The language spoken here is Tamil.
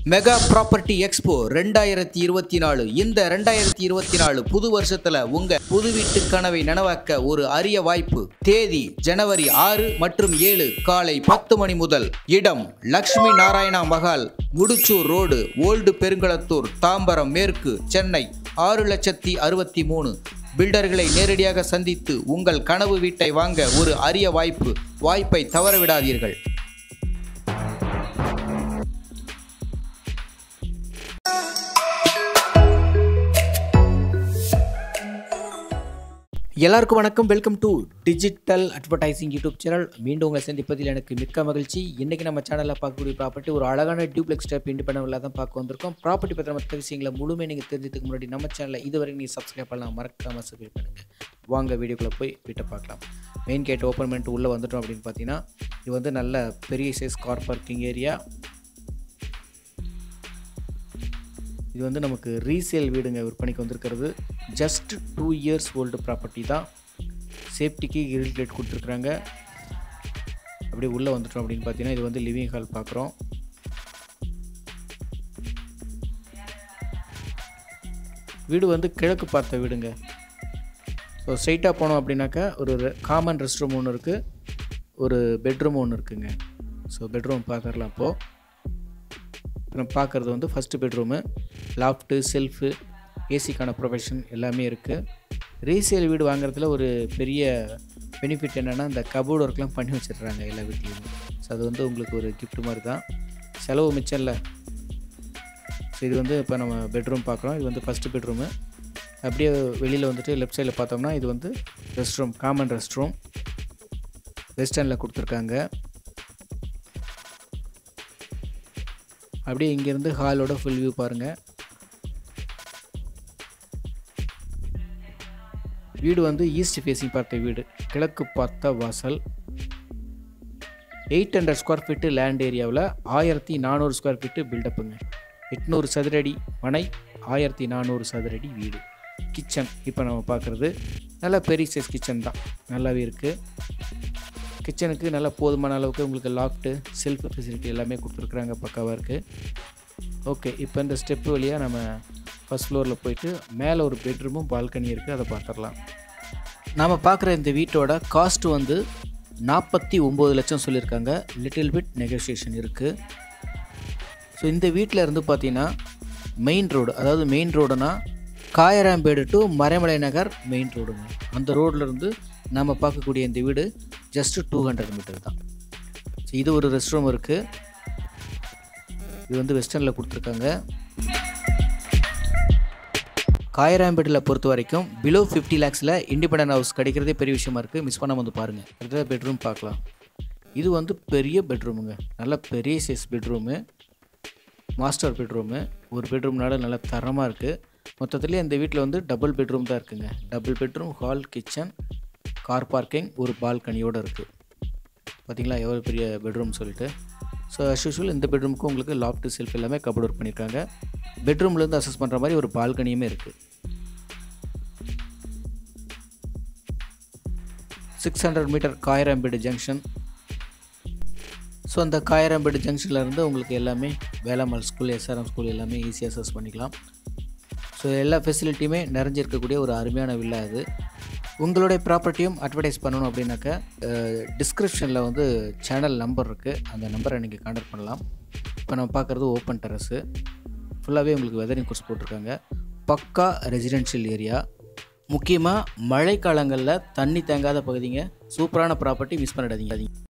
மெகா ப்ராப்பர்ட்டி எக்ஸ்போ ரெண்டாயிரத்தி இருபத்தி நாலு இந்த ரெண்டாயிரத்தி இருபத்தி நாலு புது வருஷத்துல உங்க புது வீட்டு கனவை நனவாக்க ஒரு அரிய வாய்ப்பு தேதி ஜனவரி ஆறு மற்றும் ஏழு காலை பத்து மணி முதல் இடம் லக்ஷ்மி நாராயணா மகால் முடிச்சூர் ரோடு ஓல்டு பெருங்களத்தூர் தாம்பரம் மேற்கு சென்னை ஆறு லட்சத்தி அறுபத்தி மூணு பில்டர்களை நேரடியாக சந்தித்து உங்கள் கனவு வீட்டை வாங்க ஒரு அரிய வாய்ப்பு வாய்ப்பை தவறவிடாதீர்கள் எல்லாருக்கும் வணக்கம் welcome to digital advertising YouTube channel மீண்டும் உங்களை சந்திப்பதில் எனக்கு மிக்க மகிழ்ச்சி இன்றைக்கி நம்ம சேனலில் பார்க்கக்கூடிய ப்ராப்பர்ட்டி ஒரு அழகான டியூப்ளெக்ஸ் டைப் இண்டிபெண்டபிளாக தான் பார்க்க வந்திருக்கோம் ப்ராப்பர்ட்டி பற்றின மற்ற விஷயங்களை முழுமையாக நீங்கள் தெரிஞ்சதுக்கு முன்னாடி நம்ம சேனலில் இதுவரை நீங்கள் சப்ஸ்கிரைப் பண்ணலாம் மறக்காமல் சப்ஸ்கிரைப் பண்ணுங்கள் வாங்க வீடியோக்குள்ளே போய் வீட்டை பார்க்கலாம் மெயின் கேட் ஓப்பன் பண்ணிட்டு உள்ளே வந்துட்டோம் அப்படின்னு பார்த்தீங்கன்னா இது வந்து நல்ல பெரிய சைஸ் கார் பார்க்கிங் ஏரியா இது வந்து நமக்கு ரீசேல் வீடுங்க விற்பனைக்கு வந்திருக்கிறது just two years old property தான் சேஃப்டிக்கு கிரில் கேட் கொடுத்துருக்குறாங்க அப்படியே உள்ளே வந்துட்டோம் அப்படின்னு பார்த்தீங்கன்னா இது வந்து லிவிங் ஹால் பார்க்குறோம் வீடு வந்து கிழக்கு பார்த்த வீடுங்க ஸோ ஸ்ட்ரைட்டாக போனோம் அப்படின்னாக்கா ஒரு காமன் ரெஸ்ட் ரூம் ஒன்று இருக்குது ஒரு பெட்ரூம் ஒன்று இருக்குங்க ஸோ பெட்ரூம் பார்த்துடலாம் அப்போது அப்புறம் பார்க்குறது வந்து ஃபஸ்ட்டு பெட்ரூமு லாஃப்ட்டு செல்ஃபு ஏசிக்கான ப்ரொஃபஷன் எல்லாமே இருக்குது ரீசேல் வீடு வாங்குறதுல ஒரு பெரிய பெனிஃபிட் என்னென்னா இந்த கபோர்டு ஒர்க்லாம் பண்ணி வச்சிடுறாங்க எல்லா வீட்லேயும் ஸோ அது வந்து உங்களுக்கு ஒரு கிஃப்ட் மாதிரி தான் செலவு மிச்சம் இல்லை ஸோ இது வந்து இப்போ நம்ம பெட்ரூம் பார்க்குறோம் இது வந்து ஃபஸ்ட்டு பெட்ரூமு அப்படியே வெளியில் வந்துட்டு லெஃப்ட் சைடில் பார்த்தோம்னா இது வந்து rest room common rest room வெஸ்டர்னில் கொடுத்துருக்காங்க அப்படியே இங்கேருந்து ஹாலோட ஃபுல் வியூ பாருங்கள் வீடு வந்து ஈஸ்ட் ஃபேஸிங் பார்த்த வீடு கிழக்கு பார்த்த வாசல் eight hundred square feet land ஏரியாவில் ஆயிரத்தி நானூறு ஸ்கொயர் ஃபீட்டு பில்டப்புங்க எட்நூறு சதுரடி மனை ஆயிரத்தி நானூறு சதுரடி வீடு கிச்சன் இப்போ நம்ம பார்க்குறது நல்ல பெரிய சைஸ் கிச்சன் தான் நல்லாவே இருக்குது கிச்சனுக்கு நல்லா போதுமான அளவுக்கு உங்களுக்கு லாஃப்ட்டு செல்ஃப் ஃபெசிலிட்டி எல்லாமே கொடுத்துருக்குறாங்க பக்காவாக இருக்குது ஓகே இப்போ இந்த ஸ்டெப்பு வழியாக நம்ம ஃபஸ்ட் ஃப்ளோரில் போயிட்டு மேலே ஒரு பெட்ரூமும் பால்கனி இருக்குது அதை பார்த்துடலாம் நாம் பார்க்குற இந்த வீட்டோட காஸ்ட் வந்து நாற்பத்தி ஒம்பது லட்சம் சொல்லியிருக்காங்க லிட்டில் பிட் நெகோசியேஷன் இருக்குது ஸோ இந்த வீட்டில் இருந்து பார்த்தீங்கன்னா மெயின் ரோடு அதாவது மெயின் ரோடுனா காயராம்பேடு டு மறைமலை நகர் மெயின் ரோடுங்க அந்த ரோட்லேருந்து நம்ம பார்க்கக்கூடிய இந்த வீடு ஜஸ்ட்டு டூ ஹண்ட்ரட் மீட்டர் தான் ஸோ இது ஒரு ரெஸ்ட் ரூம் இருக்குது இது வந்து வெஸ்டர்னில் கொடுத்துருக்காங்க காயராம்பேட்டில் பொறுத்த வரைக்கும் பிலோ ஃபிஃப்டி லேக்ஸில் இண்டிபெண்டன்ட் ஹவுஸ் கிடைக்கிறதே பெரிய விஷயமா இருக்குது மிஸ் பண்ணாமல் வந்து பாருங்கள் அடுத்த பெட்ரூம் பார்க்கலாம் இது வந்து பெரிய பெட்ரூமுங்க நல்ல பெரிய சைஸ் பெட்ரூமு மாஸ்டர் பெட்ரூமு ஒரு பெட்ரூம்னால நல்ல தரமாக இருக்குது மொத்தத்துலேயே இந்த வீட்டில் வந்து டபுள் பெட்ரூம் தான் இருக்குங்க double bedroom hall kitchen car parking ஒரு பால்கனியோடு இருக்குது பார்த்தீங்களா எவ்வளோ பெரிய பெட்ரூம் சொல்லிட்டு ஸோ அஸ் யூஷுவல் இந்த பெட்ரூமுக்கு உங்களுக்கு லாஃப்ட் செல்ஃப் எல்லாமே கபோர்ட் ஒர்க் பண்ணியிருக்காங்க பெட்ரூம்லேருந்து அசஸ் பண்ணுற மாதிரி ஒரு பால்கனியுமே இருக்குது six hundred meter Kayarambedu junction so அந்த காயராம்பேடு ஜங்ஷனில் இருந்து உங்களுக்கு எல்லாமே வேளாமல் ஸ்கூல் எஸ்ஆர்எம் ஸ்கூல் எல்லாமே ஈஸியாக அசஸ் பண்ணிக்கலாம் ஸோ எல்லா ஃபெசிலிட்டியுமே நிறைஞ்சிருக்கக்கூடிய ஒரு அருமையான வில்லா இது உங்களுடைய ப்ராப்பர்ட்டியும் அட்வர்டைஸ் பண்ணணும் அப்படின்னாக்கா டிஸ்கிரிப்ஷனில் வந்து சேனல் நம்பர் இருக்குது அந்த நம்பரை நீங்கள் கான்டாக்ட் பண்ணலாம் இப்போ நம்ம பார்க்குறது ஓப்பன் டெரஸு ஃபுல்லாகவே உங்களுக்கு வெதரிங் கோர்ஸ் போட்டிருக்காங்க பக்கா ரெசிடென்ஷியல் ஏரியா முக்கியமாக மழை காலங்களில் தண்ணி தேங்காத பகுதிங்க சூப்பரான ப்ராப்பர்ட்டி மிஸ் பண்ணிடாதீங்க